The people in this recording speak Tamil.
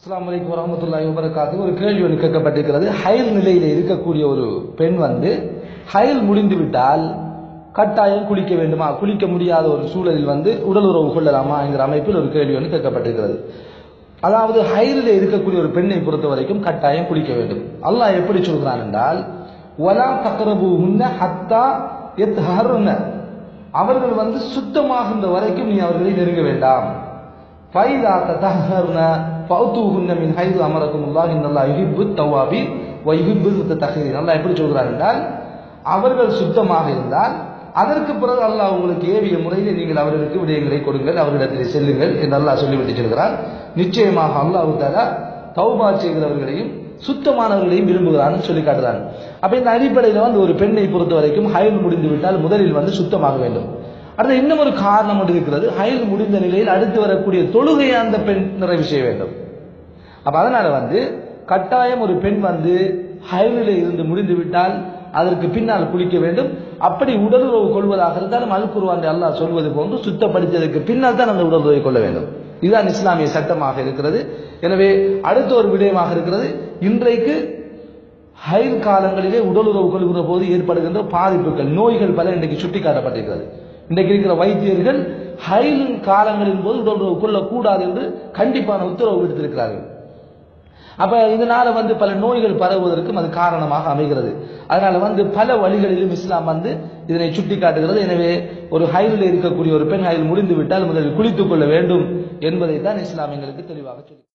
அஸ்லாம் வலைக்கம் வரமத்துல்லாஹி வபரகாத்து ஒரு கேள்வி ஒன்று கேட்கப்பட்டிருக்கிறது ஹயல் நிலையில் இருக்கக்கூடிய ஒரு பெண் வந்து ஹயல் முடிந்து விட்டால் கட்டாயம் குளிக்க வேண்டுமா குளிக்க முடியாத ஒரு சூழலில் வந்து உடல் உறவு கொள்ளலாமா என்கிற அமைப்பில் ஒரு கேள்வி ஒன்று கேட்கப்பட்டிருக்கிறது அதாவது ஹயலில் இருக்கக்கூடிய ஒரு பெண்ணை பொறுத்த வரைக்கும் கட்டாயம் குளிக்க வேண்டும் அல்லாஹ் எப்படி சொல்கிறான் என்றால் வலா தக்கரபு உன்ன ஹத்தா எத் அவர்கள் வந்து சுத்தமாகின்ற வரைக்கும் நீ அவர்களை நெருங்க வேண்டாம் ஃபைதா ததஹர்ன ஃபௌதுஹுன்ன மின் ஹைது அமரக்குமுல்லாஹ் இன்னல்லாஹ் யுஹிப்பு தவ்வாபின் வ யுஹிப்பு முத்ததஹிரின் அல்லாஹ் எப்படி சொல்கிறார் என்றால் அவர்கள் சுத்தமாக இருந்தால் அதற்கு பிறகு அல்லாஹ் உங்களுக்கு ஏவிய முறையில் நீங்கள் அவர்களுக்கு விடயங்களை கொடுங்கள் அவர்களிடத்தில் செல்லுங்கள் என்று அல்லாஹ் சொல்லிவிட்டு சொல்கிறார் நிச்சயமாக அல்லாஹ் தாலா தௌபா செய்கிறவர்களையும் சுத்தமானவர்களையும் விரும்புகிறான்னு சொல்லி காட்டுறாங்க அப்ப இந்த அடிப்படையில் வந்து ஒரு பெண்ணை பொறுத்த வரைக்கும் ஹயல் முடிந்து விட்டால் முதலில் வந்து சுத்தமாக வேண்டும் அடுத்து இன்னும் ஒரு காரணம் ஒன்று இருக்கிறது ஹயல் முடிந்த நிலையில் அடுத்து வரக்கூடிய தொழுகையை அந்த பெண் நிறைவு செய்ய வேண்டும் அப்ப அதனால வந்து கட்டாயம் ஒரு பெண் வந்து ஹயலில் இருந்து முடிந்து விட்டால் அதற்கு பின்னால் குளிக்க வேண்டும் அப்படி உடலுறவு கொள்வதாக இருந்தாலும் அல் குருவான் அல்லாஹ் சொல்வது போன்று சுத்தப்படுத்தியதற்கு பின்னால் தான் அந்த உடலுறவை கொள்ள வேண்டும் இதுதான் இஸ்லாமிய சட்டமாக இருக்கிறது எனவே அடுத்த ஒரு விடயமாக இருக்கிறது இன்றைக்கு ஹைல் காலங்களிலே உடலுறவு கொள்கிற போது ஏற்படுகின்ற பாதிப்புகள் நோய்கள் பல இன்றைக்கு சுட்டிக்காட்டப்பட்டிருக்கிறது இன்றைக்கு இருக்கிற வைத்தியர்கள் ஹைல் காலங்களின் போது உடலுறவு கொள்ளக்கூடாது என்று கண்டிப்பான உத்தரவு விடுத்திருக்கிறார்கள் அப்ப இதனால வந்து பல நோய்கள் பரவுவதற்கும் அது காரணமாக அமைகிறது அதனால வந்து பல வழிகளிலும் இஸ்லாம் வந்து இதனை சுட்டி காட்டுகிறது எனவே ஒரு ஹைலில் இருக்கக்கூடிய ஒரு பெண் ஹைல் முடிந்து விட்டால் முதலில் குளித்துக் கொள்ள வேண்டும் என்பதை தான் இஸ்லாம் எங்களுக்கு தெளிவாக சொல்லி